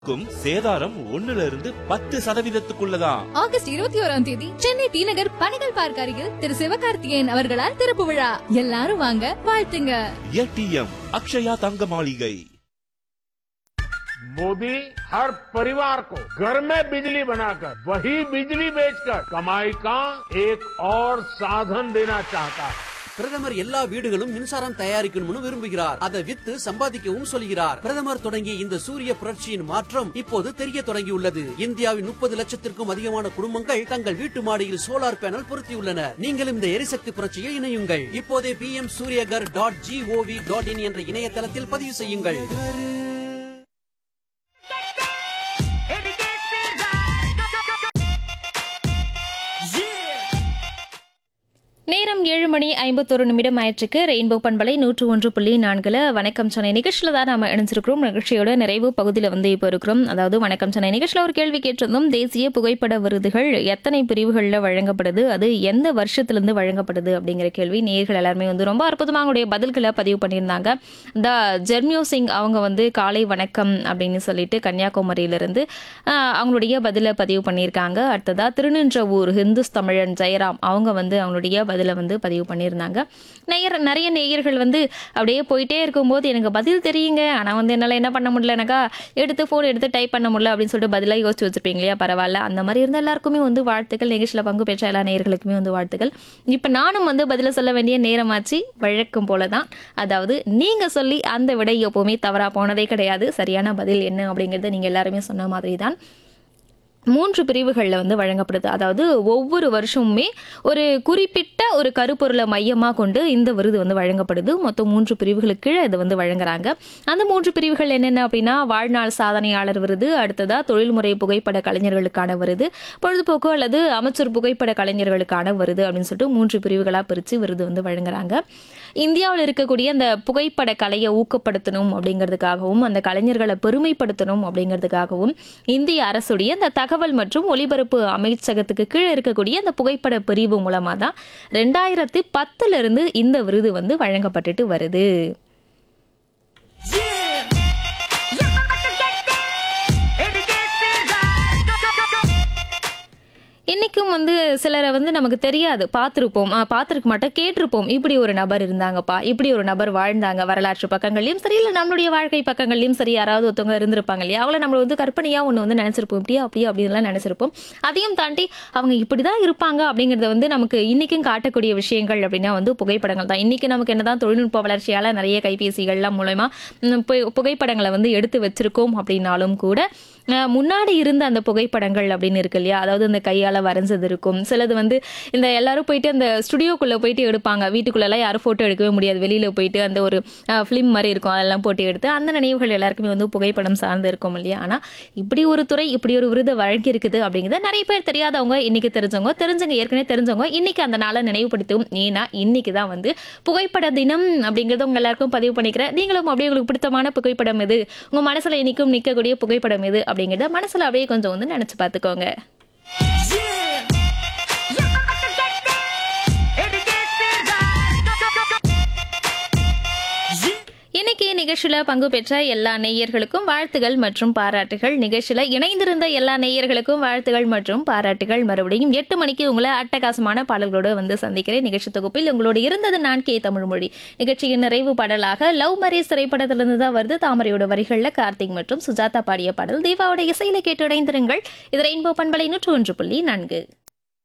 க்கும் சேதாரம் ஒண்ணுல இருந்து பத்து சதவீதத்துக்குள்ளதான் ஆகஸ்ட் இருபத்தி ஓராம் தேதி சென்னை டி நகர் பணிகள் பார்க் அருகில் திரு சிவகார்த்திகேயன் அவர்களால் திறப்பு விழா எல்லாரும் வாங்க வாழ்த்துங்க ஏடிஎம் அக்ஷயா தங்க மாளிகை मोदी हर परिवार को घर में बिजली बनाकर वही बिजली बेचकर कमाई का एक और साधन देना चाहता है பிரதமர் எல்லா வீடுகளும் மின்சாரம் தயாரிக்கணும்னு விரும்புகிறார் அதை வித்து சம்பாதிக்கவும் சொல்கிறார் பிரதமர் தொடங்கிய இந்த சூரிய புரட்சியின் மாற்றம் இப்போது தெரிய தொடங்கியுள்ளது இந்தியாவின் முப்பது லட்சத்திற்கும் அதிகமான குடும்பங்கள் தங்கள் வீட்டு மாடியில் சோலார் பேனல் பொருத்தியுள்ளனர் நீங்களும் இந்த எரிசக்தி புரட்சியில் இணையுங்கள் இப்போதே P M Suryaghar dot gov dot in என்ற இணையதளத்தில் பதிவு செய்யுங்கள் நேரம் ஏழு மணி ஐம்பத்தொரு நிமிடம் ஆயிற்றுக்கு ரெயின்போ பண்பலை நூற்று ஒன்று புள்ளி நான்குல வணக்கம் சென்னை நிகழ்ச்சியில் தான் நாம இணைஞ்சிருக்கிறோம் நிகழ்ச்சியோட நிறைவு பகுதியில் வந்து இப்போ இருக்கிறோம் அதாவது வணக்கம் சென்னை நிகழ்ச்சியில் ஒரு கேள்வி கேட்டிருந்தோம் தேசிய புகைப்பட விருதுகள் எத்தனை பிரிவுகளில் வழங்கப்படுது அது எந்த வருஷத்திலிருந்து வழங்கப்படுது அப்படிங்கிற கேள்வி நேர்கள் எல்லாருமே வந்து ரொம்ப அற்புதமாக அவங்களுடைய பதில்களை பதிவு பண்ணியிருந்தாங்க த ஜெர்மியோ சிங் அவங்க வந்து காலை வணக்கம் அப்படின்னு சொல்லிட்டு கன்னியாகுமரியிலிருந்து ஆஹ், அவங்களுடைய பதிலை பதிவு பண்ணியிருக்காங்க அடுத்ததா திருநின்றவூர் ஹிந்துஸ் தமிழன் ஜெயராம் அவங்க வந்து அவங்களுடைய பதிலை வந்து பதிவு பண்ணியிருந்தாங்க நேயர் நிறைய நேயர்கள் வந்து அப்படியே போயிட்டே இருக்கும்போது எனக்கு பதில் தெரியுங்க ஆனால் வந்து என்னால் என்ன பண்ண முடியல எனக்கா எடுத்து ஃபோன் எடுத்து டைப் பண்ண முடியல அப்படின்னு சொல்லிட்டு பதிலாக யோசிச்சு வச்சிருப்பீங்க இல்லையா பரவாயில்ல அந்த மாதிரி இருந்த எல்லாருக்குமே வந்து வாழ்த்துக்கள் நிகழ்ச்சியில் பங்கு பெற்ற எல்லா நேயர்களுக்குமே வந்து வாழ்த்துக்கள் இப்போ நானும் வந்து பதில சொல்ல வேண்டிய நேரமாச்சு வழக்கம் போல தான் அதாவது நீங்கள் சொல்லி அந்த விடை எப்போவுமே தவறாக போனதே கிடையாது சரியான பதில் என்ன அப்படிங்கிறத நீங்கள் எல்லாருமே சொன்ன மாதிரி தான் மூன்று பிரிவுகளில் வந்து வழங்கப்படுது அதாவது ஒவ்வொரு வருஷமுமே ஒரு குறிப்பிட்ட ஒரு கருப்பொருளை மையமாக கொண்டு இந்த விருது வந்து வழங்கப்படுது மொத்தம் மூன்று பிரிவுகளுக்கு கீழே இது வந்து வழங்குறாங்க அந்த மூன்று பிரிவுகள் என்னென்ன அப்படின்னா வாழ்நாள் சாதனையாளர் விருது அடுத்ததா தொழில்முறை புகைப்பட கலைஞர்களுக்கான விருது பொழுதுபோக்கு அல்லது அமைச்சர் புகைப்பட கலைஞர்களுக்கான விருது அப்படின்னு சொல்லிட்டு மூன்று பிரிவுகளாக பிரித்து விருது வந்து வழங்குறாங்க இந்தியாவில் இருக்கக்கூடிய அந்த புகைப்பட கலையை ஊக்கப்படுத்தணும் அப்படிங்கிறதுக்காகவும் அந்த கலைஞர்களை பெருமைப்படுத்தணும் அப்படிங்கிறதுக்காகவும் இந்திய அரசுடைய அந்த தகவல் மற்றும் ஒலிபரப்பு அமைச்சகத்துக்கு கீழே இருக்கக்கூடிய அந்த புகைப்பட பிரிவு மூலமாக தான் ரெண்டாயிரத்தி பத்துல இருந்து இந்த விருது வந்து வழங்கப்பட்டுட்டு வருது இன்னைக்கும் வந்து சிலரை வந்து நமக்கு தெரியாது பார்த்துருப்போம் பார்த்துருக்க மாட்டோம் கேட்டிருப்போம் இப்படி ஒரு நபர் இருந்தாங்கப்பா இப்படி ஒரு நபர் வாழ்ந்தாங்க வரலாற்று பக்கங்கள்லையும் சரி இல்லை நம்மளுடைய வாழ்க்கை பக்கங்கள்லையும் சரி யாராவது ஒருத்தவங்க இருந்திருப்பாங்க இல்லையா அவங்கள நம்ம வந்து கற்பனையாக ஒன்று வந்து நினச்சிருப்போம் இப்படியா அப்படியா அப்படின்லாம் நினச்சிருப்போம் அதையும் தாண்டி அவங்க இப்படி தான் இருப்பாங்க அப்படிங்கிறத வந்து நமக்கு இன்னைக்கும் காட்டக்கூடிய விஷயங்கள் அப்படின்னா வந்து புகைப்படங்கள் தான் இன்னைக்கு நமக்கு என்னதான் தொழில்நுட்ப வளர்ச்சியால் நிறைய கைபேசிகள்லாம் மூலயமா ம், பு- புகைப்படங்களை வந்து எடுத்து வச்சிருக்கோம் அப்படின்னாலும் கூட அஹ், முன்னாடி இருந்த அந்த புகைப்படங்கள் அப்படின்னு இருக்கு இல்லையா அதாவது அந்த கையால் வரைஞ்சது இருக்கும் சிலது வந்து இந்த எல்லாரும் போயிட்டு அந்த ஸ்டுடியோக்குள்ளே போயிட்டு எடுப்பாங்க வீட்டுக்குள்ளெல்லாம் யாரும் ஃபோட்டோ எடுக்கவே முடியாது வெளியில் போயிட்டு அந்த ஒரு ஃபிலிம் மாதிரி இருக்கும் அதெல்லாம் போட்டு எடுத்து அந்த நினைவுகள் எல்லாருக்குமே வந்து புகைப்படம் சார்ந்து இருக்கும் இல்லையா ஆனால் இப்படி ஒரு துறை இப்படி ஒரு விருதை வழங்கி இருக்குது அப்படிங்கிறத நிறைய பேர் தெரியாதவங்க இன்னைக்கு தெரிஞ்சவங்க தெரிஞ்சவங்க ஏற்கனவே தெரிஞ்சவங்க இன்னைக்கு அந்த நாளை நினைவுபடுத்தும் ஏன்னா இன்னைக்கு தான் வந்து புகைப்பட தினம் அப்படிங்கிறத உங்க எல்லாருக்கும் பதிவு பண்ணிக்கிறேன் நீங்களும் அப்படியே உங்களுக்கு பிடித்தமான புகைப்படம் எது உங்க மனசுல இன்னைக்கும் நிற்கக்கூடிய புகைப்படம் எது அப்படிங்கிறத மனசுல அப்படியே கொஞ்சம் வந்து நினைச்சு பார்த்துக்கோங்க இன்னைக்கு நிகழ்ச்சியில பங்கு பெற்ற எல்லா நேயர்களுக்கும் வாழ்த்துகள் மற்றும் பாராட்டுகள் நிகழ்ச்சியில இணைந்திருந்த எல்லா நேயர்களுக்கும் வாழ்த்துகள் மற்றும் பாராட்டுகள் மறுபடியும் எட்டு மணிக்கு உங்களை அட்டகாசமான பாடல்களோடு வந்து சந்திக்கிறேன் நிகழ்ச்சி தொகுப்பில் உங்களோடு இருந்தது நான் கே தமிழ்மொழி நிகழ்ச்சியின் நிறைவு பாடலாக லவ் மேரேஜ் திரைப்படத்திலிருந்து தான் வருது தாமரையோட வரிகள்ல கார்த்திக் மற்றும் சுஜாதா பாடிய பாடல் தீபாவோட இசையில கேட்டு இணைந்திருங்கள் இது ரெயின்போ பண்பலை நூற்று ஒன்று புள்ளி நான்கு